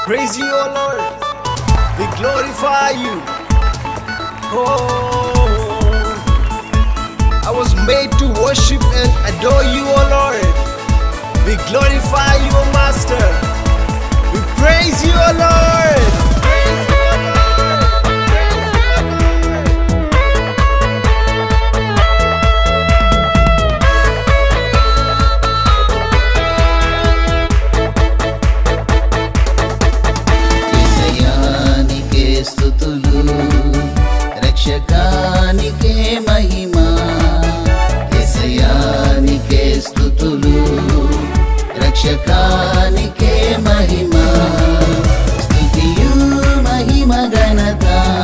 praise you, O Lord. We glorify you. Oh, I was made to worship and adore you, O Lord. We glorify you, O Master. We praise you, O Lord. Praise you, O Lord. Praise you, O Lord. విజయానికే స్థుతులు రక్షకానికే మహిమ విజయానికే స్థుతులు రక్షకానికే మహిమ స్థుతియు మహిమ ఘనత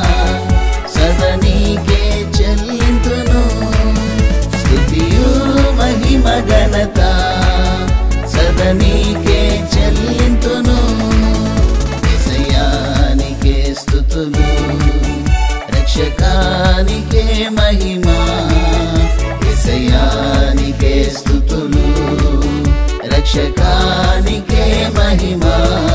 సదనీకే చెల్లింతును స్థుతియు మహిమ ఘనత సదనీకే చెల్లింతును విజయానికే స్థుతులు రక్షకానికే మహిమ విజయానికే స్థుతులు రక్షకానికే మహిమ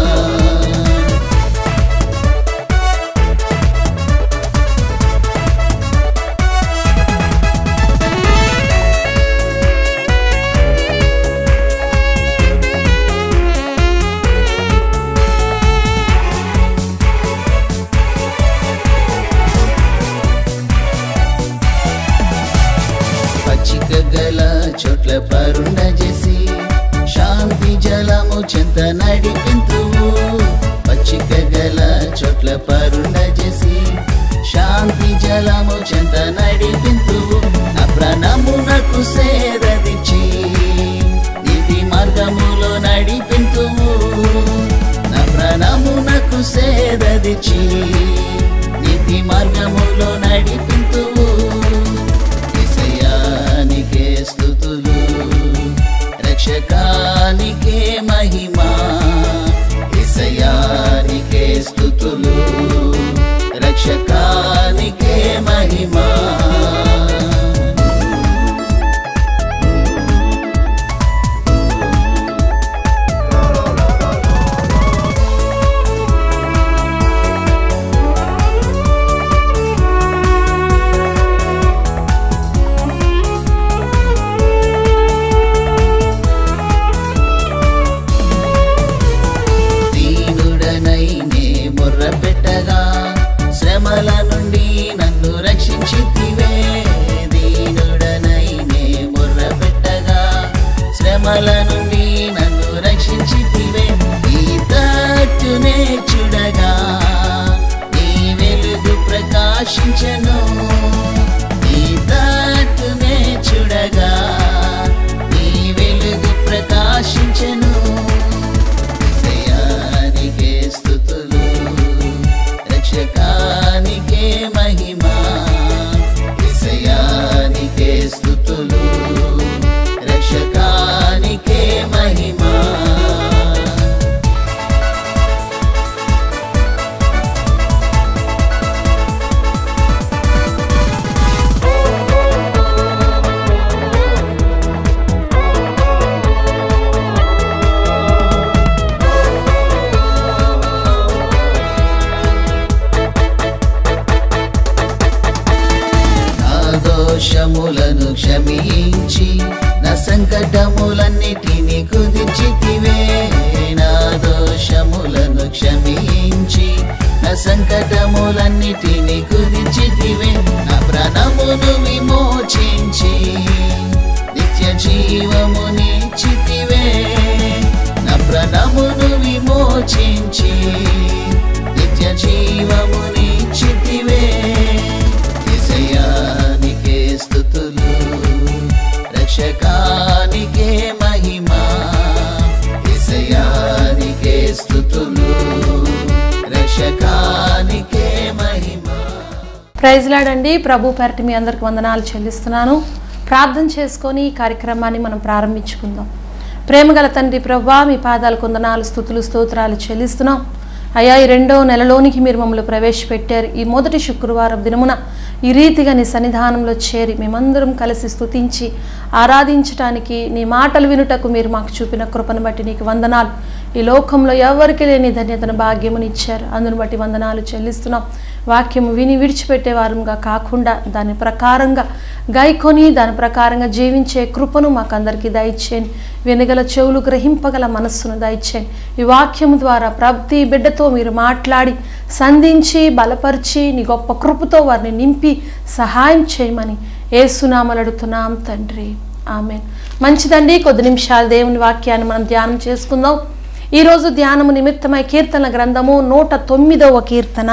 పచ్చిక గల చోట్ల పరుండ చేసి శాంతి జలము చెంత నడిపింతువు పచ్చిక గల చోట్ల పరుండ చేసి శాంతి జలము చెంత నడిపింతువు నా ప్రాణమునకు సేదదిచ్చి నీతి మార్గములో నడిపింతువు నా ప్రాణమునకు సేదదిచ్చి నీతి మార్గములో నడిపింతువు విషయానికే స్థుతులు రక్షకానికే మహిమ విషయానికే స్థుతులు రక్షకానికే మహిమ దీనుడనై నే మొర్ర పెట్టగా శ్రమల నుండి నన్ను రక్షించితివే దీనుడనై నే మొర్ర పెట్టగా శ్రమల నుండి నన్ను రక్షించితివే ఈ తట్టునే చూడగా నీ వెలుగు ప్రకాశించను ఈ తట్టునే చూడగా నీ వెలుగు ప్రకాశించను విషయానికే స్థుతులు రక్షకానికే మహిమ విషయానికే స్థుతులు రక్షకానికే మహిమ నా దోషములను క్షమించి నా సంకటములన్నిటిని కుదిర్చితివే నా దోషములను క్షమించి నా సంకటములన్నిటిని కుదిర్చితివే నా ప్రాణమును విమోచించి నిత్య జీవమునిచ్చితివే నా ప్రాణమును విమోచించి నిత్య జీవమునిచ్చితివే విజయానికే స్థుతులు రక్షకానికే మహిమ విజయానికే స్థుతులు రక్షకానికే మహిమ ప్రైజ్ లాడండి ప్రభు పేరటి మీ అందరికి వందనాలు చెల్లిస్తున్నాను ప్రార్థన చేసుకొని ఈ కార్యక్రమాన్ని మనం ప్రారంభించుకుందాం ప్రేమగల తండ్రి ప్రభా మీ పాదాలకు వందనాలు స్థుతులు స్తోత్రాలు చెల్లిస్తున్నాం అయ్యా ఈ రెండో నెలలోనికి మీరు మమ్మల్ని ప్రవేశపెట్టారు ఈ మొదటి శుక్రవారం దినమున ఈ రీతిగా నీ సన్నిధానంలో చేరి మేమందరం కలిసి స్తుతించి ఆరాధించటానికి నీ మాటలు వినుటకు మీరు మాకు చూపిన కృపను బట్టి నీకు వందనాలు ఈ లోకంలో ఎవరికి లేని ధన్యతను భాగ్యముని ఇచ్చారు అందును బట్టి వందనాలు చెల్లిస్తున్నాం వాక్యము విని విడిచిపెట్టే వారంగా కాకుండా దాని ప్రకారంగా గాయకొని దాని ప్రకారంగా జీవించే కృపను మాకందరికీ దయచేయండి వినగల చెవులు గ్రహింపగల మనస్సును దయచేయండి ఈ వాక్యము ద్వారా ప్రతి బిడ్డతో మీరు మాట్లాడి సంధించి బలపరిచి నీ గొప్ప కృపతో వారిని నింపి సహాయం చేయమని ఏసునామలు అడుగుతున్నాం తండ్రి ఆమె మంచిదండి కొద్ది నిమిషాలు దేవుని వాక్యాన్ని మనం ధ్యానం చేసుకుందాం ఈరోజు ధ్యానము నిమిత్తమై కీర్తన గ్రంథము నూట తొమ్మిదవ కీర్తన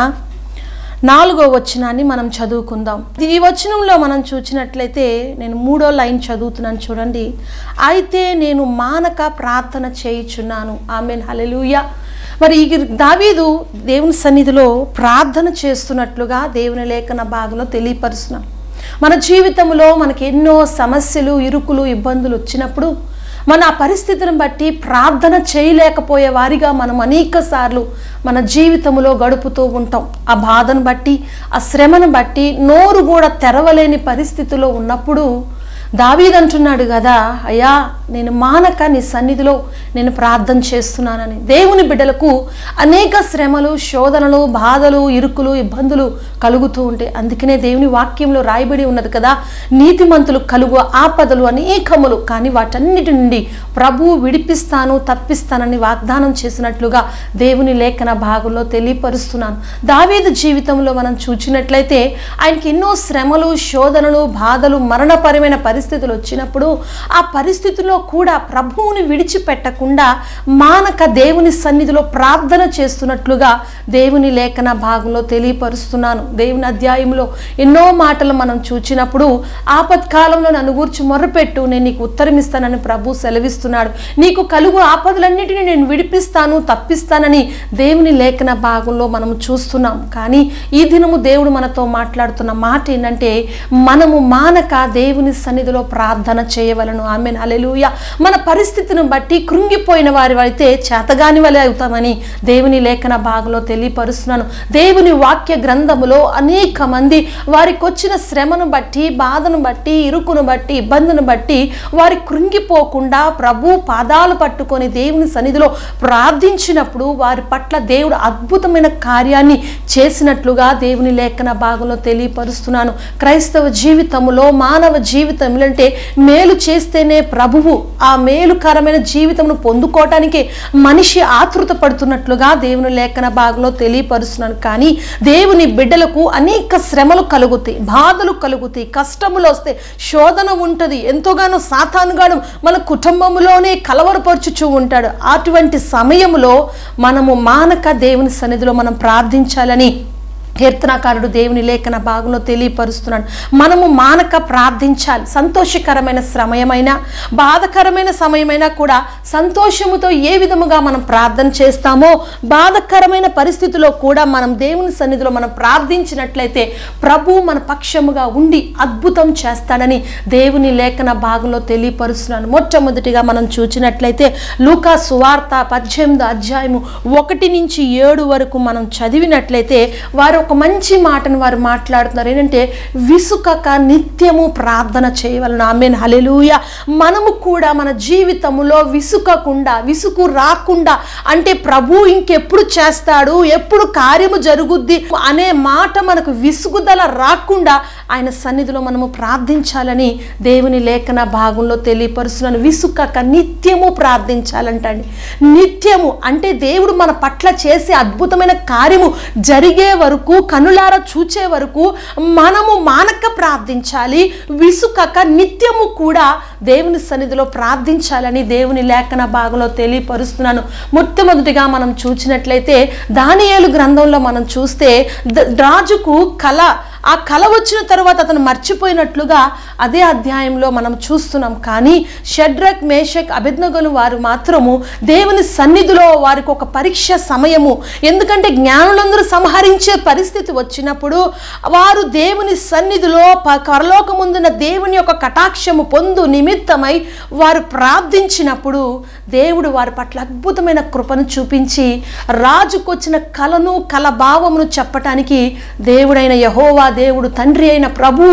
నాలుగో వచనాన్ని మనం చదువుకుందాం ఈ వచనంలో మనం చూసినట్లయితే నేను మూడో లైన్ చదువుతున్నాను చూడండి అయితే నేను మానక ప్రార్థన చేయుచున్నాను ఆమె హలెలూయ మరి ఈ దావీదు దేవుని సన్నిధిలో ప్రార్థన చేస్తున్నట్లుగా దేవుని లేఖన భాగంలో తెలియపరుస్తున్నాం మన జీవితంలో మనకి ఎన్నో సమస్యలు ఇరుకులు ఇబ్బందులు వచ్చినప్పుడు మన ఆ పరిస్థితిని బట్టి ప్రార్థన చేయలేకపోయే వారిగా మనం అనేక సార్లు మన జీవితంలో గడుపుతూ ఉంటాం ఆ బాధను బట్టి ఆ శ్రమను బట్టి నోరు కూడా తెరవలేని పరిస్థితిలో ఉన్నప్పుడు దావీదంటున్నాడు కదా అయ్యా నేను మానక నీ సన్నిధిలో నేను ప్రార్థన చేస్తున్నానని దేవుని బిడ్డలకు అనేక శ్రమలు శోధనలు బాధలు ఇరుకులు ఇబ్బందులు కలుగుతూ ఉంటాయి అందుకనే దేవుని వాక్యంలో రాయబడి ఉన్నది కదా నీతిమంతులు కలుగు ఆపదలు అనేకములు కానీ వాటన్నిటి నుండి ప్రభువు విడిపిస్తాను తప్పిస్తానని వాగ్దానం చేసినట్లుగా దేవుని లేఖన భాగంలో తెలియపరుస్తున్నాను దావీదు జీవితంలో మనం చూచినట్లయితే ఆయనకి ఎన్నో శ్రమలు శోధనలు బాధలు మరణపరమైన పరిస్థితులు వచ్చినప్పుడు ఆ పరిస్థితుల్లో కూడా ప్రభువుని విడిచిపెట్టకుండా మానక దేవుని సన్నిధిలో ప్రార్థన చేస్తున్నట్లుగా దేవుని లేఖన భాగంలో తెలియపరుస్తున్నాను దేవుని అధ్యాయంలో ఎన్నో మాటలు మనం చూచినప్పుడు ఆపత్కాలంలో నన్ను గూర్చి మొర్రపెట్టు నేను నీకు ఉత్తరం ఇస్తానని ప్రభు సెలవిస్తున్నాడు నీకు కలుగు ఆపదలన్నిటిని నేను విడిపిస్తాను తప్పిస్తానని దేవుని లేఖన భాగంలో మనం చూస్తున్నాం కానీ ఈ దినము దేవుడు మనతో మాట్లాడుతున్న మాట ఏంటంటే మనము మానక దేవుని సన్నిధిలో ప్రార్థన చేయవలను ఆమె అలెలుయ మన పరిస్థితిని బట్టి కృంగిపోయిన వారి అయితే చేతగాని వలె అవుతామని దేవుని లేఖన భాగంలో తెలియపరుస్తున్నాను దేవుని వాక్య గ్రంథములో అనేక మంది వారికి వచ్చిన శ్రమను బట్టి బాధను బట్టి ఇరుకును బట్టి ఇబ్బందిని బట్టి వారి కృంగిపోకుండా ప్రభు పాదాలు పట్టుకొని దేవుని సన్నిధిలో ప్రార్థించినప్పుడు వారి పట్ల దేవుడు అద్భుతమైన కార్యాన్ని చేసినట్లుగా దేవుని లేఖన భాగంలో తెలియపరుస్తున్నాను క్రైస్తవ జీవితంలో మానవ జీవితం అంటే మేలు చేస్తేనే ప్రభువు ఆ మేలుకరమైన జీవితమును పొందుకోవటానికి మనిషి ఆతృత పడుతున్నట్లుగా దేవుని లేఖన భాగంలో తెలియపరుస్తున్నాను కానీ దేవుని బిడ్డలకు అనేక శ్రమలు కలుగుతాయి బాధలు కలుగుతాయి కష్టములు వస్తాయి శోధన ఉంటుంది ఎంతోగానో సాతానుగాను మన కుటుంబంలోనే కలవరపరుచుచూ ఉంటాడు అటువంటి సమయంలో మనము మానక దేవుని సన్నిధిలో మనం ప్రార్థించాలని కీర్తనాకారుడు దేవుని లేఖన భాగంలో తెలియపరుస్తున్నాడు మనము మానక ప్రార్థించాలి సంతోషకరమైన సమయమైనా బాధకరమైన సమయమైనా కూడా సంతోషముతో ఏ విధముగా మనం ప్రార్థన చేస్తామో బాధకరమైన పరిస్థితిలో కూడా మనం దేవుని సన్నిధిలో మనం ప్రార్థించినట్లయితే ప్రభు మన పక్షముగా ఉండి అద్భుతం చేస్తాడని దేవుని లేఖన భాగంలో తెలియపరుస్తున్నాను మొట్టమొదటిగా మనం చూచినట్లయితే లూకా సువార్త పద్దెనిమిది అధ్యాయము ఒకటి నుంచి ఏడు వరకు మనం చదివినట్లయితే వారు ఒక మంచి మాటను వారు మాట్లాడుతున్నారు ఏంటంటే విసుకక నిత్యము ప్రార్థన చేయవలను ఆమె హలెలూయ మనము కూడా మన జీవితంలో విసుకకుండా విసుకు రాకుండా అంటే ప్రభు ఇంకెప్పుడు చేస్తాడు ఎప్పుడు కార్యము జరుగుద్ది అనే మాట మనకు విసుగుదల రాకుండా ఆయన సన్నిధిలో మనము ప్రార్థించాలని దేవుని లేఖన భాగంలో తెలియపరుస్తున్నాను విసుకక నిత్యము ప్రార్థించాలంటండి నిత్యము అంటే దేవుడు మన పట్ల చేసే అద్భుతమైన కార్యము జరిగే వరకు కనులార చూచే వరకు మనము మానక ప్రార్థించాలి విసుకక నిత్యము కూడా దేవుని సన్నిధిలో ప్రార్థించాలని దేవుని లేఖన భాగంలో తెలియపరుస్తున్నాను మొట్టమొదటిగా మనం చూసినట్లయితే దానియేలు గ్రంథంలో మనం చూస్తే ద- రాజుకు కళ ఆ కళ వచ్చిన తర్వాత అతను మర్చిపోయినట్లుగా అదే అధ్యాయంలో మనం చూస్తున్నాం కానీ షడ్రక్ మేషక్ అభిజ్ఞగలు వారు మాత్రము దేవుని సన్నిధిలో వారికి ఒక పరీక్ష సమయము ఎందుకంటే జ్ఞానులందరూ సంహరించే పరిస్థితి వచ్చినప్పుడు వారు దేవుని సన్నిధిలో ప- పరలోకముందున దేవుని యొక్క కటాక్షము పొందు నిమిత్తమై వారు ప్రార్థించినప్పుడు దేవుడు వారి పట్ల అద్భుతమైన కృపను చూపించి రాజుకు వచ్చిన కలను కల భావమును చెప్పటానికి దేవుడైన యహోవా దేవుడు తండ్రి అయిన ప్రభు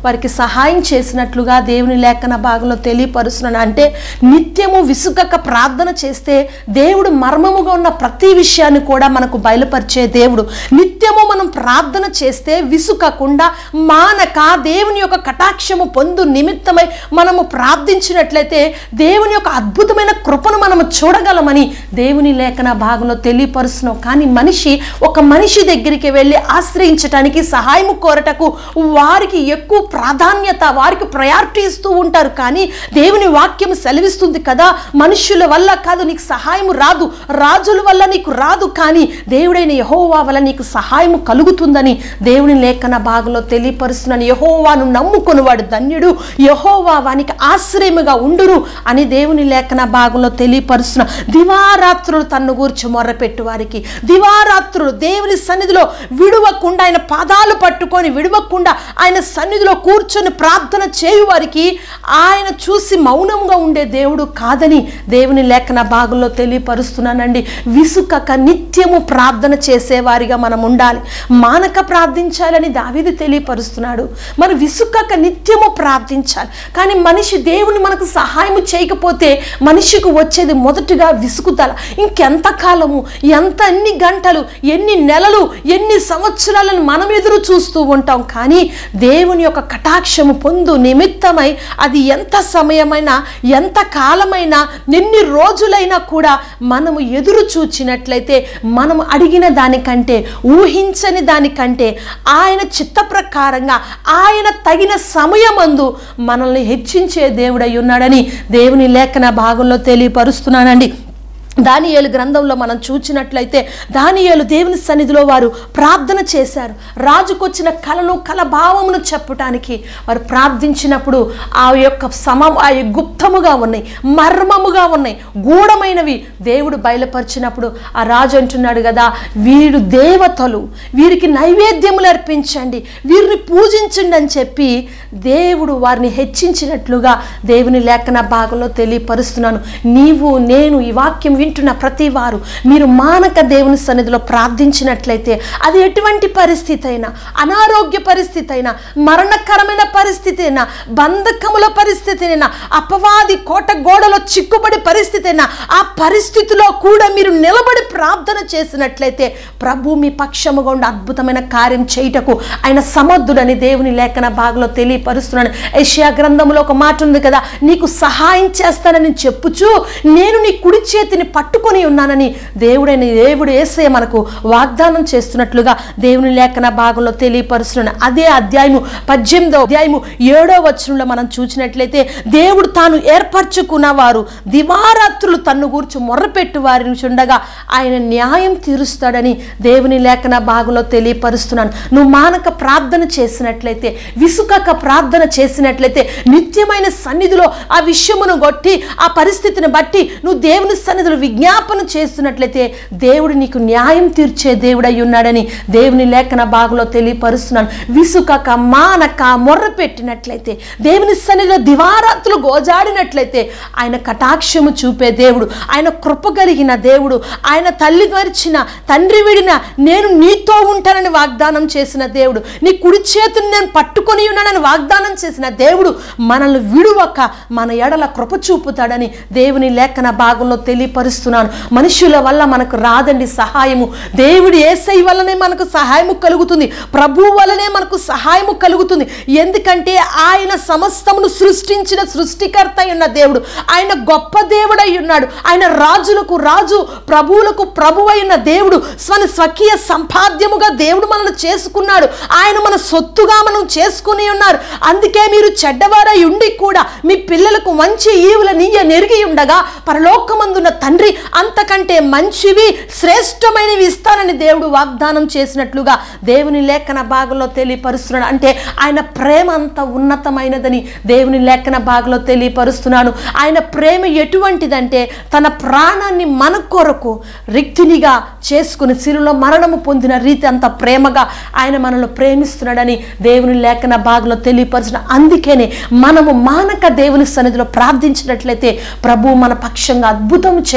వారికి సహాయం చేసినట్లుగా దేవుని లేఖన భాగంలో తెలియపరుస్తున్నాను అంటే నిత్యము విసుగక ప్రార్థన చేస్తే దేవుడు మర్మముగా ఉన్న ప్రతి విషయాన్ని కూడా మనకు బయలుపరిచే దేవుడు నిత్యము మనం ప్రార్థన చేస్తే విసుకకుండా మానక దేవుని యొక్క కటాక్షము పొందు నిమిత్తమై మనము ప్రార్థించినట్లయితే దేవుని యొక్క అద్భుతమైన కృపను మనము చూడగలమని దేవుని లేఖన భాగంలో తెలియపరుస్తున్నాం కానీ మనిషి ఒక మనిషి దగ్గరికి వెళ్ళి ఆశ్రయించటానికి సహాయం కోరటకు వారికి ఎక్కువ ప్రాధాన్యత వారికి ప్రయారిటీ ఇస్తూ ఉంటారు కానీ దేవుని వాక్యం సెలవిస్తుంది కదా మనుషుల వల్ల కాదు నీకు సహాయం రాదు రాజుల వల్ల నీకు రాదు కానీ దేవుడైన యహోవా వల్ల నీకు సహాయం కలుగుతుందని దేవుని లేఖన భాగంలో తెలియపరుస్తున్నాను యహోవాను నమ్ముకుని వాడు ధన్యుడు యహోవా వానికి ఆశ్రయముగా ఉండురు అని దేవుని లేఖన భాగంలో తెలియపరుస్తున్న దివారాత్రులు తన్ను గూర్చి మొర్రపెట్టు వారికి దివారాత్రులు దేవుని సన్నిధిలో విడవకుండా ఆయన పాదాలు పట్టుకొని విడవకుండా ఆయన సన్నిధిలో కూర్చొని ప్రార్థన చేయు వారికి ఆయన చూసి మౌనంగా ఉండే దేవుడు కాదని దేవుని లేఖన భాగంలో తెలియపరుస్తున్నానండి విసుకక నిత్యము ప్రార్థన చేసేవారిగా మనం ఉండాలి మానక ప్రార్థించాలని దావీదు తెలియపరుస్తున్నాడు మరి విసుకక నిత్యము ప్రార్థించాలి కానీ మనిషి దేవుని మనకు సహాయం చేయకపోతే మనిషికి వచ్చేది మొదటగా విసుగుదల ఇంకెంత కాలము ఎంత ఎన్ని గంటలు ఎన్ని నెలలు ఎన్ని సంవత్సరాలను మనం ఎదురు చూస్తూ ఉంటాం కానీ దేవుని యొక్క కటాక్షము పొందు నిమిత్తమై అది ఎంత సమయమైనా ఎంత కాలమైనా ఎన్ని రోజులైనా కూడా మనము ఎదురు చూచినట్లయితే మనము అడిగిన దానికంటే ఊహించని దానికంటే ఆయన చిత్త ప్రకారంగా ఆయన తగిన సమయమందు మనల్ని హెచ్చించే దేవుడై ఉన్నాడని దేవుని లేఖన భాగంలో తెలియపరుస్తున్నానండి దానియేలు గ్రంథంలో మనం చూచినట్లయితే దానియేలు దేవుని సన్నిధిలో వారు ప్రార్థన చేశారు రాజుకొచ్చిన కలను కల భావమును చెప్పటానికి వారు ప్రార్థించినప్పుడు ఆ యొక్క సమ ఆ యొక్క గుప్తముగా ఉన్నాయి మర్మముగా ఉన్నాయి గూఢమైనవి దేవుడు బయలుపరిచినప్పుడు ఆ రాజు అంటున్నాడు కదా వీరు దేవతలు వీరికి నైవేద్యములు అర్పించండి వీరిని పూజించండి అని చెప్పి దేవుడు వారిని హెచ్చించినట్లుగా దేవుని లేఖన భాగంలో తెలియపరుస్తున్నాను నీవు నేను ఈ వాక్యం వింటున్న ప్రతి వారు మీరు మానక దేవుని సన్నిధిలో ప్రార్థించినట్లయితే అది ఎటువంటి పరిస్థితి అయినా అనారోగ్య పరిస్థితి అయినా మరణకరమైన పరిస్థితి అయినా బంధకముల పరిస్థితి అయినా అపవాది కోట గోడలో చిక్కుబడి పరిస్థితి అయినా ఆ పరిస్థితిలో కూడా మీరు నిలబడి ప్రార్థన చేసినట్లయితే ప్రభు మీ పక్షముగా ఉండి అద్భుతమైన కార్యం చేయుటకు ఆయన సమర్థుడని దేవుని లేఖన భాగంలో తెలియపరుస్తున్నాను ఏషియా గ్రంథంలో ఒక మాట ఉంది కదా నీకు సహాయం చేస్తానని చెప్పుచు నేను నీ కుడి చేతిని పట్టుకొని ఉన్నానని దేవుడైన దేవుడు ఏసే మనకు వాగ్దానం చేస్తున్నట్లుగా దేవుని లేఖన భాగంలో తెలియపరుస్తున్నాను అదే అధ్యాయము పద్దెనిమిదో అధ్యాయము ఏడో వచనంలో మనం చూసినట్లయితే దేవుడు తాను ఏర్పరచుకున్న వారు దివారాత్రులు తన్ను గూర్చి మొర్రపెట్టు వారిని చుండగా ఆయన న్యాయం తీరుస్తాడని దేవుని లేఖన భాగంలో తెలియపరుస్తున్నాను నువ్వు మానక ప్రార్థన చేసినట్లయితే విసుకక ప్రార్థన చేసినట్లయితే నిత్యమైన సన్నిధిలో ఆ విషయమును కొట్టి ఆ పరిస్థితిని బట్టి నువ్వు దేవుని సన్నిధిలో విజ్ఞాపన చేస్తున్నట్లయితే దేవుడు నీకు న్యాయం తీర్చే దేవుడై ఉన్నాడని దేవుని లేఖన భాగంలో తెలియపరుస్తున్నాను విసుకక మానక మొర్ర పెట్టినట్లయితే దేవుని సన్నిధిలో దివారాత్రులు గోజాడినట్లయితే ఆయన కటాక్షము చూపే దేవుడు ఆయన కృప కలిగిన దేవుడు ఆయన తల్లి మరిచిన తండ్రి విడిన నేను నీతో ఉంటానని వాగ్దానం చేసిన దేవుడు నీ కుడి చేతిని నేను పట్టుకొని ఉన్నానని వాగ్దానం చేసిన దేవుడు మనల్ని విడువక మన ఎడల కృప చూపుతాడని దేవుని లేఖన భాగంలో తెలియపరుస్తున్నాను మనుషుల వల్ల మనకు రాదండి సహాయము దేవుడు ఏసై వల్లనే మనకు సహాయము కలుగుతుంది ప్రభు వల్లనే మనకు సహాయము కలుగుతుంది ఎందుకంటే ఆయన సమస్తమును సృష్టించిన సృష్టికర్త అయి ఉన్న దేవుడు ఆయన గొప్ప దేవుడై ఉన్నాడు ఆయన రాజులకు రాజు ప్రభువులకు ప్రభు అయిన దేవుడు స్వన స్వకీయ సంపాద్యముగా దేవుడు మనల్ని చేసుకున్నాడు ఆయన మన సొత్తుగా మనం చేసుకుని ఉన్నారు అందుకే మీరు చెడ్డవారై ఉండి కూడా మీ పిల్లలకు మంచి ఈవుల నీయ నెరిగి ఉండగా పరలోకమందున్న తండ్రి అంతకంటే మంచివి శ్రేష్టమైనవి ఇస్తానని దేవుడు వాగ్దానం చేసినట్లుగా దేవుని లేఖన భాగంలో తెలియపరుస్తున్నాడు అంటే ఆయన ప్రేమ అంత ఉన్నతమైనదని దేవుని లేఖన భాగంలో తెలియపరుస్తున్నాను ఆయన ప్రేమ ఎటువంటిదంటే తన ప్రాణాన్ని మన కొరకు రిక్తినిగా చేసుకుని సిరులో మరణము పొందిన రీతి అంత ప్రేమగా ఆయన మనల్ని ప్రేమిస్తున్నాడని దేవుని లేఖన భాగంలో తెలియపరిచిన అందుకనే మనము మానక దేవుని సన్నిధిలో ప్రార్థించినట్లయితే ప్రభు మన పక్షంగా అద్భుతం చేయును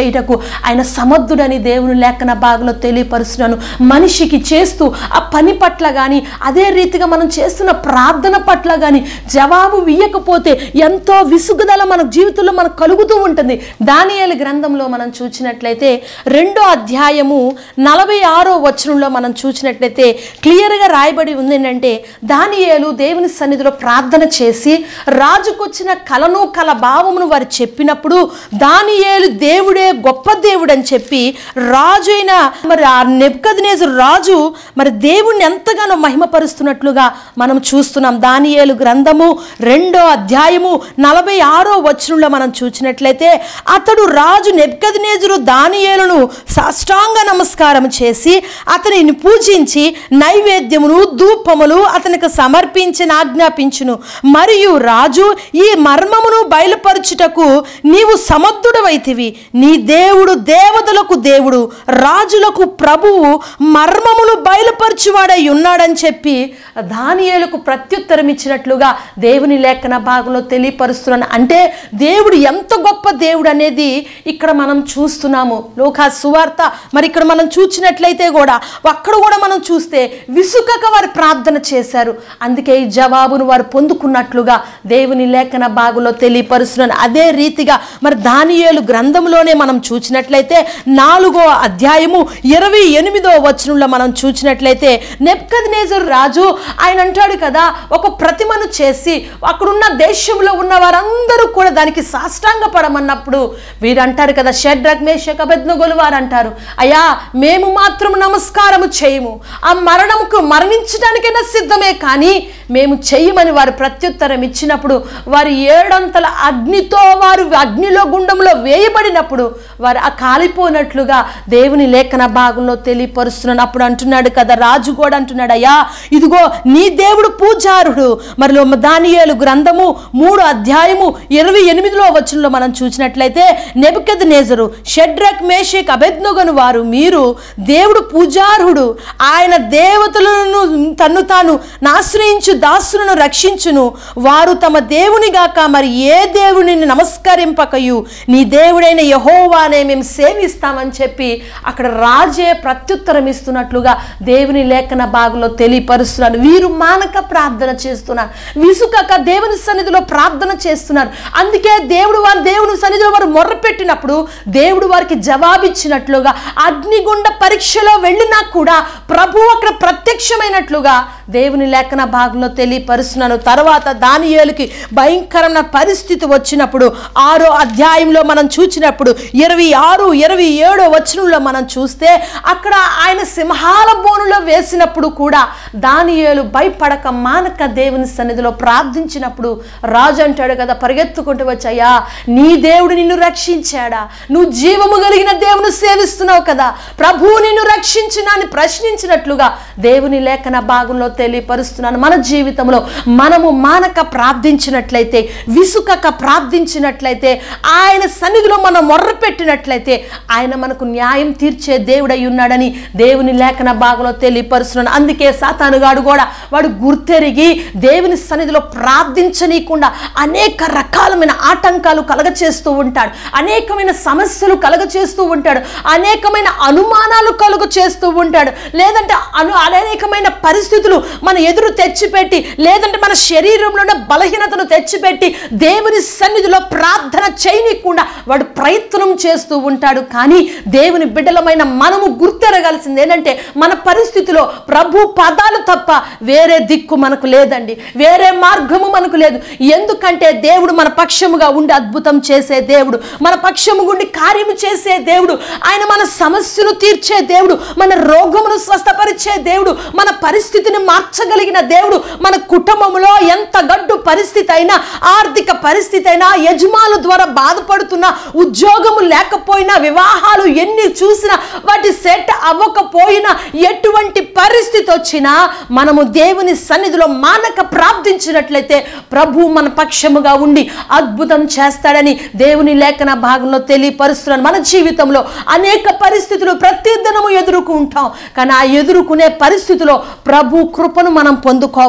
చేయుటకు ఆయన సమర్థుడని దేవుని లేఖన భాగంలో తెలియపరుస్తున్నాను మనిషికి చేస్తూ ఆ పని పట్ల కానీ అదే రీతిగా మనం చేస్తున్న ప్రార్థన పట్ల కానీ జవాబు ఇయ్యకపోతే ఎంతో విసుగుదల మన జీవితంలో మనకు కలుగుతూ ఉంటుంది దానియేలు గ్రంథంలో మనం చూసినట్లయితే రెండో అధ్యాయము నలభై ఆరో వచనంలో మనం చూసినట్లయితే క్లియర్గా రాయబడి ఉంది ఏంటంటే దానియేలు దేవుని సన్నిధిలో ప్రార్థన చేసి రాజుకొచ్చిన కలను కల భావమును వారు చెప్పినప్పుడు దానియేలు దేవుడే గొప్ప దేవుడు అని చెప్పి రాజు అయిన మరి ఆ నెబ్కద్నేజరు రాజు మరి దేవుణ్ణి ఎంతగానో మహిమపరుస్తున్నట్లుగా మనం చూస్తున్నాం దానియేలు గ్రంథము రెండో అధ్యాయము నలభై ఆరో వచనంలో మనం చూసినట్లయితే అతడు రాజు నెబ్కద్నేజరు దానియేలును సాష్టాంగ నమస్కారం చేసి అతనిని పూజించి నైవేద్యమును ధూపములు అతనికి సమర్పించిన ఆజ్ఞాపించును మరియు రాజు ఈ మర్మమును బయలుపరచుటకు నీవు సమర్థుడవైతివి నీ దేవుడు దేవతలకు దేవుడు రాజులకు ప్రభువు మర్మములు బయలుపరచువాడై ఉన్నాడని చెప్పి దానియేలకు ప్రత్యుత్తరం ఇచ్చినట్లుగా దేవుని లేఖన భాగంలో తెలియపరుస్తున్నాను అంటే దేవుడు ఎంత గొప్ప దేవుడు అనేది ఇక్కడ మనం చూస్తున్నాము లోకా సువార్త మరి ఇక్కడ మనం చూసినట్లయితే కూడా అక్కడ కూడా మనం చూస్తే విసుకక వారు ప్రార్థన చేశారు అందుకే ఈ జవాబును వారు పొందుకున్నట్లుగా దేవుని లేఖన భాగంలో తెలియపరుస్తున్నాను అదే రీతిగా మరి దానియేలు గ్రంథంలోనే మనం చూసినట్లయితే నాలుగో అధ్యాయము ఇరవై ఎనిమిదో వచనంలో మనం చూసినట్లయితే నెప్కద్నేజర్ రాజు ఆయన అంటాడు కదా ఒక ప్రతిమను చేసి అక్కడున్న దేశంలో ఉన్న వారందరూ కూడా దానికి సాష్టాంగ పడమన్నప్పుడు వీరు అంటారు కదా షడ్రగ్ మేషక బెద్నగోలు వారు అంటారు అయ్యా మేము మాత్రం నమస్కారము చేయము ఆ మరణముకు మరణించడానికైనా సిద్ధమే కానీ మేము చెయ్యమని వారు ప్రత్యుత్తరం ఇచ్చినప్పుడు వారు ఏడంతల అగ్నితో వారు అగ్నిలో గుండంలో వేయబడినప్పుడు వారు ఆ కాలిపోయినట్లుగా దేవుని లేఖన భాగంలో తెలియపరుస్తున్నాను అప్పుడు అంటున్నాడు కదా రాజు కూడా అంటున్నాడు అయ్యా ఇదిగో నీ దేవుడు పూజారుడు మరి దానియేలు గ్రంథము మూడు అధ్యాయము ఇరవై ఎనిమిదిలో వచనంలో మనం చూసినట్లయితే నెబుకెద్ నేజరు షడ్రక్ మేషక్ అభెజ్ఞగను వారు మీరు దేవుడు పూజార్హుడు ఆయన దేవతలను తన్ను తాను నాశ్రయించు దాసులను రక్షించును వారు తమ దేవుని గాక మరి ఏ దేవునిని నమస్కరింపకయు నీ దేవుడైన యహోవానే మేము సేవిస్తామని చెప్పి అక్కడ రాజే ప్రత్యుత్తరం ఇస్తున్నట్లుగా దేవుని లేఖన భాగంలో తెలియపరుస్తున్నారు వీరు మానక ప్రార్థన చేస్తున్నారు విసుకక దేవుని సన్నిధిలో ప్రార్థన చేస్తున్నారు అందుకే దేవుడు వారి దేవుని సన్నిధిలో వారు మొర్రపెట్టినప్పుడు దేవుడు వారికి జవాబిచ్చినట్లుగా అగ్నిగుండ పరీక్షలో వెళ్ళినా కూడా ప్రభు అక్కడ ప్రత్యక్షమైనట్లుగా దేవుని లేఖన భాగంలో తెలియపరుస్తున్నాను తర్వాత దానియేలుకి భయంకరమైన పరిస్థితి వచ్చినప్పుడు ఆరో అధ్యాయంలో మనం చూసినప్పుడు ఇరవై ఆరు ఇరవై ఏడో వచనంలో మనం చూస్తే అక్కడ ఆయన సింహాల బోనులో వేసినప్పుడు కూడా దానియేలు భయపడక మానక దేవుని సన్నిధిలో ప్రార్థించినప్పుడు రాజు అంటాడు కదా పరిగెత్తుకుంటూ వచ్చాయా నీ దేవుడు నిన్ను రక్షించాడా నువ్వు జీవము కలిగిన దేవుని సేవిస్తున్నావు కదా ప్రభువు నిన్ను రక్షించినా అని ప్రశ్నించినట్లుగా దేవుని లేఖన భాగంలో తెలియపరుస్తున్నాను మన జీవితంలో మనము మానక ప్రార్థించినట్లయితే విసుకక ప్రార్థించినట్లయితే ఆయన సన్నిధిలో మనం మొర్రపెట్టినట్లయితే ఆయన మనకు న్యాయం తీర్చే దేవుడై ఉన్నాడని దేవుని లేఖన భాగంలో తెలియపరుస్తున్నాను అందుకే సాతానుగాడు కూడా వాడు గుర్తెరిగి దేవుని సన్నిధిలో ప్రార్థించనీయకుండా అనేక రకాలమైన ఆటంకాలు కలగచేస్తూ ఉంటాడు అనేకమైన సమస్యలు కలగచేస్తూ ఉంటాడు అనేకమైన అనుమానాలు కలుగ చేస్తూ ఉంటాడు లేదంటే అను అనేకమైన పరిస్థితులు మన ఎదురు తెచ్చిపెట్టి లేదంటే మన శరీరంలో ఉన్న బలహీనతను తెచ్చిపెట్టి దేవుని సన్నిధిలో ప్రార్థన చేయనీయకుండా వాడు ప్రయత్నం చేస్తూ ఉంటాడు కానీ దేవుని బిడ్డలమైన మనము గుర్తెరగాల్సింది ఏంటంటే మన పరిస్థితిలో ప్రభు పదాలు తప్ప వేరే దిక్కు మనకు లేదండి వేరే మార్గము మనకు లేదు ఎందుకంటే దేవుడు మన పక్షముగా ఉండి అద్భుతం చేసే దేవుడు మన పక్షము గుండి కార్యము చేసే దేవుడు ఆయన మన సమస్యలు తీర్చే దేవుడు మన రోగమును స్వస్థపరిచే దేవుడు మన పరిస్థితిని మార్చగలిగిన దేవుడు మన కుటుంబంలో ఎంత గడ్డు పరిస్థితి అయినా ఆర్థిక పరిస్థితి అయినా యజమానుల ద్వారా బాధపడుతున్న ఉద్యోగము లేకపోయినా వివాహాలు ఎన్ని చూసినా వాటి సెట్ అవ్వకపోయినా ఎటువంటి పరిస్థితి వచ్చినా మనము దేవుని సన్నిధిలో మానక ప్రార్థించినట్లయితే ప్రభు మన పక్షముగా ఉండి అద్భుతం చేస్తాడని దేవుని లేఖన భాగంలో తెలియపరుస్తున్నాను మన జీవితంలో అనేక పరిస్థితులు ప్రతి దినము ఎదుర్కొంటాం కానీ ఆ ఎదుర్కొనే పరిస్థితిలో ప్రభు కృపను మనం పొందుకోవాలి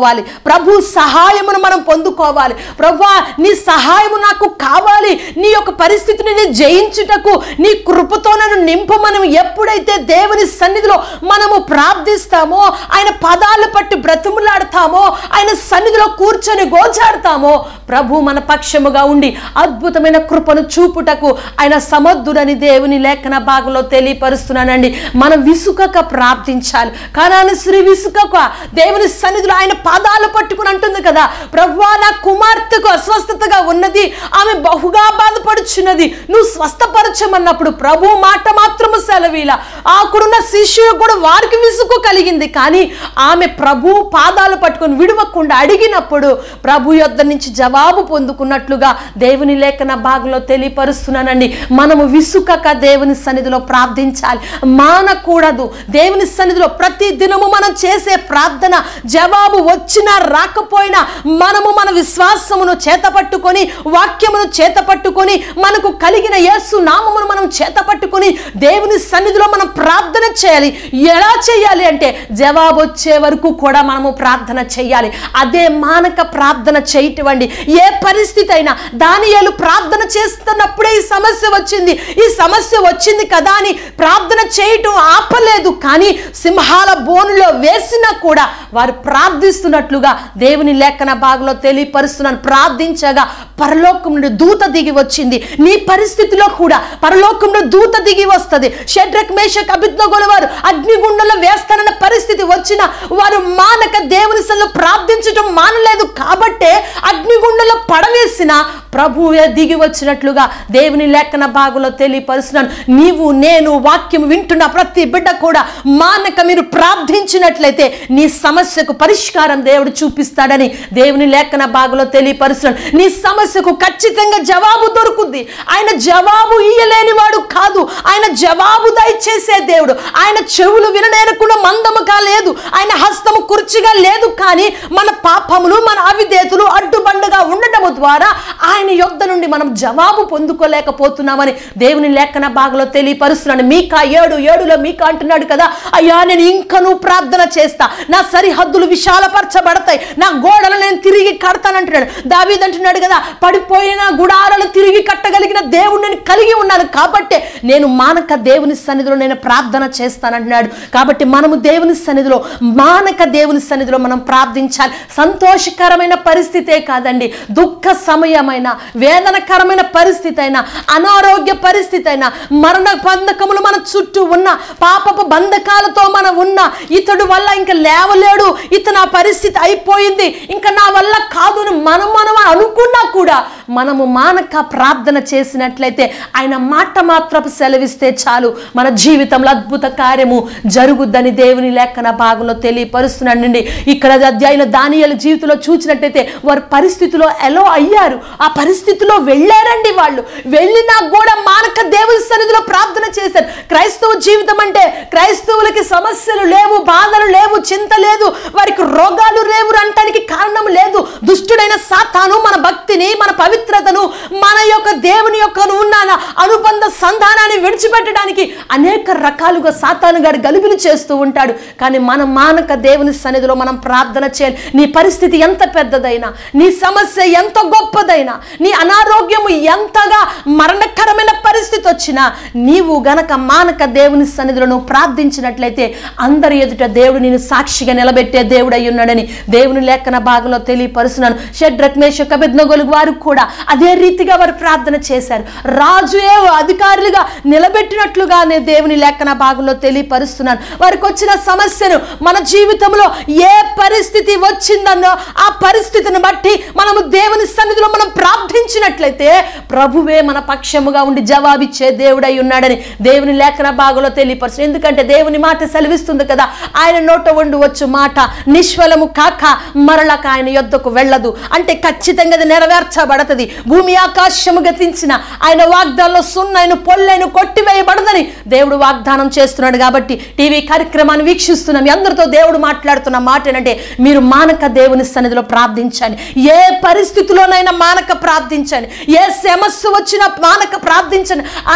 పొందుకోవాలి ప్రభు సహాయమును మనం పొందుకోవాలి ప్రభు నీ సహాయము నాకు కావాలి నీ యొక్క పరిస్థితిని నేను జయించుటకు నీ కృపతో నన్ను నింపు మనం ఎప్పుడైతే దేవుని సన్నిధిలో మనము ప్రార్థిస్తామో ఆయన పదాలు పట్టి బ్రతుములాడతామో ఆయన సన్నిధిలో కూర్చొని గోచాడతామో ప్రభు మన పక్షముగా ఉండి అద్భుతమైన కృపను చూపుటకు ఆయన సమర్థుడని దేవుని లేఖన భాగంలో తెలియపరుస్తున్నానండి మనం విసుకక ప్రార్థించాలి కానాని శ్రీ విసుకక దేవుని సన్నిధిలో ఆయన పాదాలు పట్టుకుని అంటుంది కదా ప్రభు నా కుమార్తెకు అస్వస్థతగా ఉన్నది ఆమె బహుగా బాధపడుచున్నది నువ్వు స్వస్థపరచమన్నప్పుడు ప్రభు మాట మాత్రము సెలవీల అక్కడున్న శిష్యుడు కూడా వారికి విసుగు కలిగింది కానీ ఆమె ప్రభు పాదాలు పట్టుకొని విడవకుండా అడిగినప్పుడు ప్రభు యొద్ద నుంచి జవాబు పొందుకున్నట్లుగా దేవుని లేఖన భాగంలో తెలియపరుస్తున్నానండి మనము విసుకక దేవుని సన్నిధిలో ప్రార్థించాలి మానకూడదు దేవుని సన్నిధిలో ప్రతి దినము మనం చేసే ప్రార్థన జవాబు వచ్చినా రాకపోయినా మనము మన విశ్వాసమును చేతపట్టుకొని వాక్యమును చేతపట్టుకొని మనకు కలిగిన యేసు నామమును మనం చేతపట్టుకొని దేవుని సన్నిధిలో మనం ప్రార్థన చేయాలి ఎలా చేయాలి అంటే జవాబు వచ్చే వరకు కూడా మనము ప్రార్థన చేయాలి అదే మానక ప్రార్థన చేయటండి ఏ పరిస్థితి అయినా దానియాలు ప్రార్థన చేస్తున్నప్పుడే ఈ సమస్య వచ్చింది ఈ సమస్య వచ్చింది కదా అని ప్రార్థన చేయటం ఆపలేదు కానీ సింహాల బోనులో వేసినా కూడా వారు ప్రార్థిస్తున్నట్లుగా దేవుని లేఖన భాగంలో తెలియపరుస్తున్నాను ప్రార్థించగా పరలోకం నుండి దూత దిగి వచ్చింది నీ పరిస్థితిలో కూడా పరలోకం నుండి దూత దిగి వస్తుంది షడ్రక్ మేషక్ అభిజ్ఞగోల వారు అగ్నిగుండంలో వేస్తానన్న పరిస్థితి వచ్చిన వారు మానక దేవుని సన్నిధిలో ప్రార్థించటం మానలేదు కాబట్టే అగ్నిగుండంలో పడవేసిన ప్రభువే దిగి వచ్చినట్లుగా దేవుని లేఖన భాగంలో తెలియపరుస్తున్నాను నీవు నేను వాక్యం వింటున్న ప్రతి బిడ్డ కూడా మానక మీరు ప్రార్థించినట్లయితే నీ సమస్యకు పరిష్కారం దేవుడు చూపిస్తాడని దేవుని లేఖన భాగంలో తెలియపరుస్తున్నాడు నీ సమస్యకు ఖచ్చితంగా జవాబు దొరుకుద్ది ఆయన జవాబు ఇయ్యలేని వాడు కాదు ఆయన జవాబు దయచేసే దేవుడు ఆయన చెవులు విననేరకుండా మందము కాలేదు ఆయన హస్తము కుర్చీగా లేదు కానీ మన పాపములు మన అవిధేతులు అడ్డుబండగా ఉండటము ద్వారా ఆయన యొద్ద నుండి మనం జవాబు పొందుకోలేకపోతున్నామని దేవుని లేఖన భాగంలో తెలియపరుస్తున్నాడు మీకా ఏడు ఏడులో మీకా అంటున్నాడు కదా అయ్యా నేను ఇంకనూ ప్రార్థన చేస్తా నా సరిహద్దులు విశాలపరచబడతాయి నా గోడలు నేను తిరిగి కడతానంటున్నాడు దావీద్ అంటున్నాడు కదా పడిపోయిన గుడాలను తిరిగి కట్టగలిగిన దేవుడు నేను కలిగి ఉన్నాను కాబట్టే నేను మానక దేవుని సన్నిధిలో నేను ప్రార్థన చేస్తానంటున్నాడు కాబట్టి మనము దేవుని సన్నిధిలో మానక దేవుని సన్నిధిలో మనం ప్రార్థించాలి సంతోషకరమైన పరిస్థితే కాదండి దుఃఖ సమయమైన వేదనకరమైన పరిస్థితి అయినా అనారోగ్య పరిస్థితి అయినా మరణ బంధకములు మన చుట్టూ ఉన్న పాపపు బంధకాలతో మనం ఉన్న ఇతడు వల్ల ఇంకా లేవలేడు ఇతను ఆ పరిస్థితి అయిపోయింది ఇంకా నా వల్ల కాదు అని మనం మనం అనుకున్నా కూడా మనము మానక ప్రార్థన చేసినట్లయితే ఆయన మాట మాత్రపు సెలవిస్తే చాలు మన జీవితంలో అద్భుత కార్యము జరుగుద్దని దేవుని లేఖన భాగంలో తెలియపరుస్తున్నాడండి ఇక్కడ అధ్యాయుల దానియాల జీవితంలో చూసినట్టయితే వారి పరిస్థితిలో ఎలా అయ్యారు ఆ పరిస్థితిలో వెళ్ళారండి వాళ్ళు వెళ్ళినా కూడా మానక దేవుని సన్నిధిలో ప్రార్థన చేశారు క్రైస్తవ జీవితం అంటే క్రైస్తవులకి సమస్యలు లేవు బాధలు లేవు చింత లేదు వారికి రోగాలు లేవు అనటానికి కారణం లేదు దుష్టుడైన సాతాను మన భక్తిని మన పవిత్రతను మన యొక్క దేవుని యొక్క ఉన్న అనుబంధ సంధానాన్ని విడిచిపెట్టడానికి అనేక రకాలుగా సాతాను గారు గలుబిలు చేస్తూ ఉంటాడు కానీ మనం మానక దేవుని సన్నిధిలో మనం ప్రార్థన చేయాలి నీ పరిస్థితి ఎంత పెద్దదైనా నీ సమస్య ఎంత గొప్పదైనా నీ అనారోగ్యము ఎంతగా మరణకరమైన పరిస్థితి వచ్చినా నీవు గనక మానక దేవుని సన్నిధిలో నువ్వు ప్రార్థించినట్లయితే అందరి ఎదుట దేవుడు నేను సాక్షిగా నిలబెట్టే దేవుడు అయి ఉన్నాడని దేవుని లేఖన భాగంలో తెలియపరుస్తున్నాను షడ్రక్ మేషక్ అభిజ్ఞగోలు వారు కూడా అదే రీతిగా వారు ప్రార్థన చేశారు రాజుయే అధికారులుగా నిలబెట్టినట్లుగా నేను దేవుని లేఖన భాగంలో తెలియపరుస్తున్నాను వారికి వచ్చిన సమస్యను మన జీవితంలో ఏ పరిస్థితి వచ్చిందన్నో ఆ పరిస్థితిని బట్టి మనము దేవుని సన్నిధిలో మనం ప్రార్థించినట్లయితే ప్రభువే మన పక్షముగా ఉండి జవాబిచ్చే దేవుడై ఉన్నాడని దేవుని లేఖన భాగంలో తెలియపరుచు ఎందుకంటే దేవుని మాట సెలవిస్తుంది కదా ఆయన నోట వండు వచ్చు మాట నిష్ఫలము కాక మరలక ఆయన యొద్దకు వెళ్ళదు అంటే ఖచ్చితంగా అది నెరవేర్చబడతది భూమి ఆకాశము గతించిన ఆయన వాగ్దానంలో సున్నైన పొల్లైన కొట్టివేయబడదని దేవుడు వాగ్దానం చేస్తున్నాడు కాబట్టి టీవీ కార్యక్రమాన్ని వీక్షిస్తున్న మీ అందరితో దేవుడు మాట్లాడుతున్న మాట ఏంటంటే మీరు మానక దేవుని సన్నిధిలో ప్రార్థించండి ఏ పరిస్థితిలోనైనా మానక ప్రార్థించండి ఏ సమస్య వచ్చినా మానక ప్రార్థించండి ఆ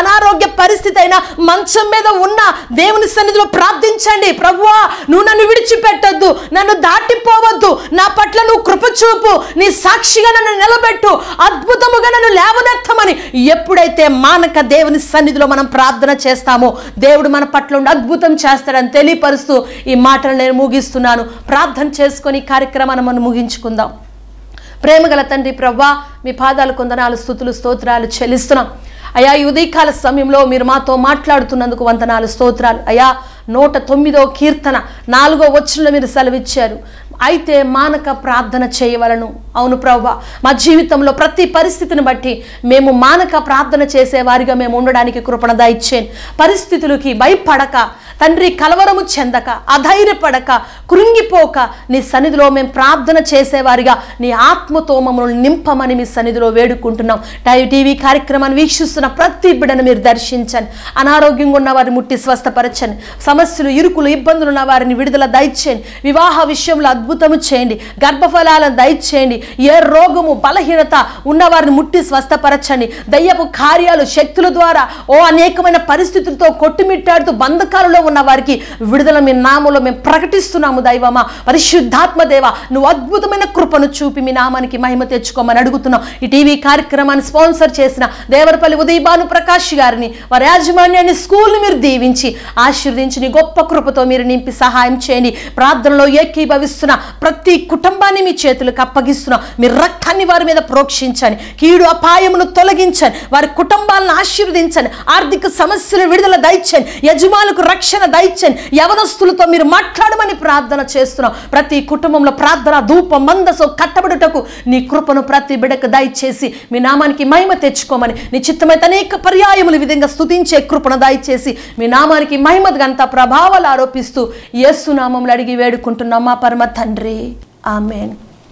అనారోగ్య పరిస్థితి అయినా మంచం మీద ఉన్న దేవుని సన్నిధిలో ప్రార్థించండి ప్రభువా నువ్వు నన్ను విడిచిపెట్టొద్దు నన్ను దాటిపోవద్దు నా పట్ల నువ్వు కృప చూపు నీ సాక్షిగా నన్ను నిలబెట్టు అద్భుతముగా నన్ను లేవనెత్తమని ఎప్పుడైతే మానక దేవుని సన్నిధిలో మనం ప్రార్థన చేస్తామో దేవుడు మన పట్ల ఉండి అద్భుతం చేస్తాడని తెలియపరుస్తూ ఈ మాటలు నేను ముగిస్తున్నాను ప్రార్థన చేసుకొని ఈ కార్యక్రమాన్ని మనం ముగించుకుందాం ప్రేమగల తండ్రి ప్రవ్వా మీ పాదాలు కొందనాలు స్థుతులు స్తోత్రాలు చెల్లిస్తున్నాం అయా ఈ ఉదయకాల సమయంలో మీరు మాతో మాట్లాడుతున్నందుకు వందనాలు స్తోత్రాలు అయా నూట తొమ్మిదో కీర్తన నాలుగో వచ్చులో మీరు సెలవిచ్చారు అయితే మానక ప్రార్థన చేయవలను అవును ప్రవ్వ మా జీవితంలో ప్రతి పరిస్థితిని బట్టి మేము మానక ప్రార్థన చేసేవారిగా మేము ఉండడానికి కృపణ దయచేయండి పరిస్థితులకి భయపడక తండ్రి కలవరము చెందక అధైర్యపడక కృంగిపోక నీ సన్నిధిలో మేము ప్రార్థన చేసేవారిగా నీ ఆత్మతో మమ్మల్ని నింపమని మీ సన్నిధిలో వేడుకుంటున్నాం టైవ్ టీవీ కార్యక్రమాన్ని వీక్షిస్తున్న ప్రతి బిడ్డను మీరు దర్శించండి అనారోగ్యంగా ఉన్న వారిని ముట్టి స్వస్థపరచండి సమస్యలు ఇరుకులు ఇబ్బందులు ఉన్న వారిని విడుదల దయచేయండి వివాహ విషయంలో అద్భుతము చేయండి గర్భఫలాలను దయచేయండి ఏ రోగము బలహీనత ఉన్న వారిని ముట్టి స్వస్థపరచండి దయ్యపు కార్యాలు శక్తుల ద్వారా ఓ అనేకమైన పరిస్థితులతో కొట్టుమిట్టాడుతూ బంధకాలలో ఉన్న వారికి విడుదల మీ నామంలో మేము ప్రకటిస్తున్నాము దైవమా పరిశుద్ధాత్మ దేవ నువ్వు అద్భుతమైన కృపను చూపి మీ నామానికి మహిమ తెచ్చుకోమని అడుగుతున్నాం ఈ టీవీ కార్యక్రమాన్ని స్పాన్సర్ చేసిన దేవరపల్లి ఉదయ్ భాను ప్రకాష్ గారిని వారి యాజమాన్యాన్ని స్కూల్ని మీరు దీవించి ఆశీర్వదించి నీ గొప్ప కృపతో మీరు నింపి సహాయం చేయండి ప్రార్థనలో ఏకీభవిస్తున్న ప్రతి కుటుంబాన్ని మీ చేతులకు అప్పగిస్తున్నాం మీ రక్తాన్ని వారి మీద ప్రోక్షించండి కీడు అపాయమును తొలగించండి వారి కుటుంబాలను ఆశీర్వదించండి ఆర్థిక సమస్యలు విడుదల దయచండి యజమానులకు రక్షణ దయచండి యవనస్తులతో మీరు మాట్లాడమని ప్రార్థన చేస్తున్నాం ప్రతి కుటుంబంలో ప్రార్థన ధూపం మందసం కట్టబడుటకు నీ కృపను ప్రతి బిడకు దయచేసి మీ నామానికి మహిమ తెచ్చుకోమని నీ చిత్తమైతే అనేక పర్యాయములు ఈ విధంగా స్తుతించే కృపను దయచేసి మీ నామానికి మహిమ గంత ప్రభావాలు ఆరోపిస్తూ యేసు నామంలో అడిగి వేడుకుంటున్నాం మా పరమ తండ్రి ఆమెన్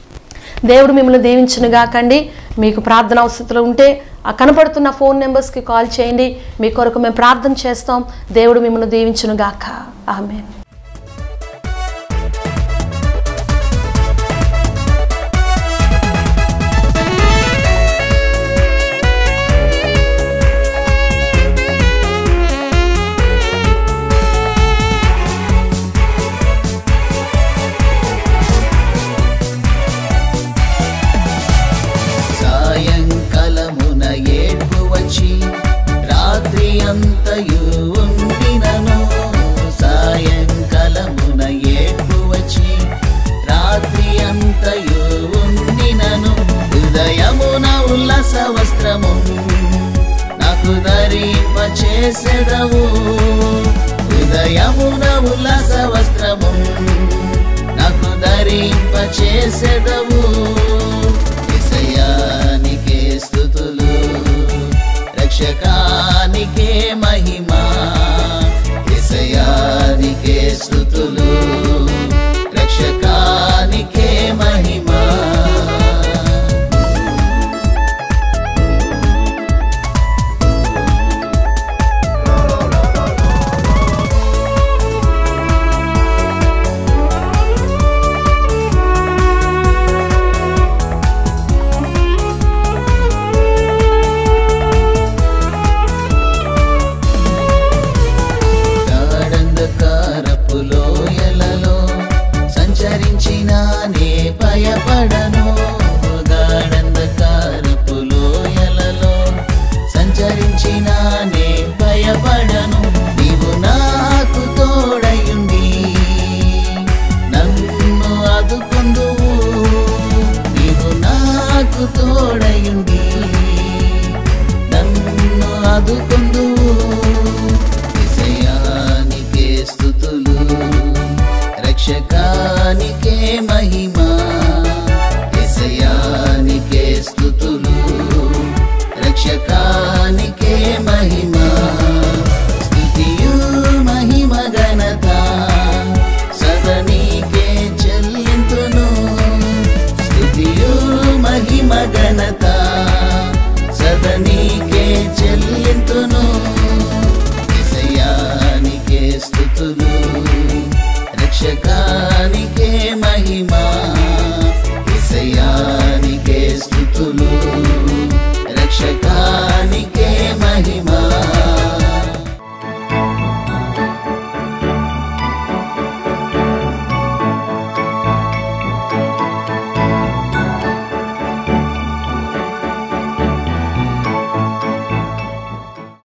దేవుడు మిమ్మల్ని దీవించును గాకండి మీకు ప్రార్థన అవసరతలు ఉంటే ఆ కనపడుతున్న ఫోన్ నెంబర్స్కి కాల్ చేయండి మీ కొరకు మేము ప్రార్థన చేస్తాం దేవుడు మిమ్మల్ని దీవించును గాక ఆమెన్ సాయంకాలమున ఏడ్పు వచ్చి రాత్రి అంతయు ఉండినను సాయంకాలమున ఏడ్పు వచ్చి రాత్రి అంతయు ఉండినను హృదయమున ఉల్లాస వస్త్రము నాకు ధరింప చేసెదవు హృదయమున ఉల్లాస వస్త్రము నాకు ధరింప చేసెదవు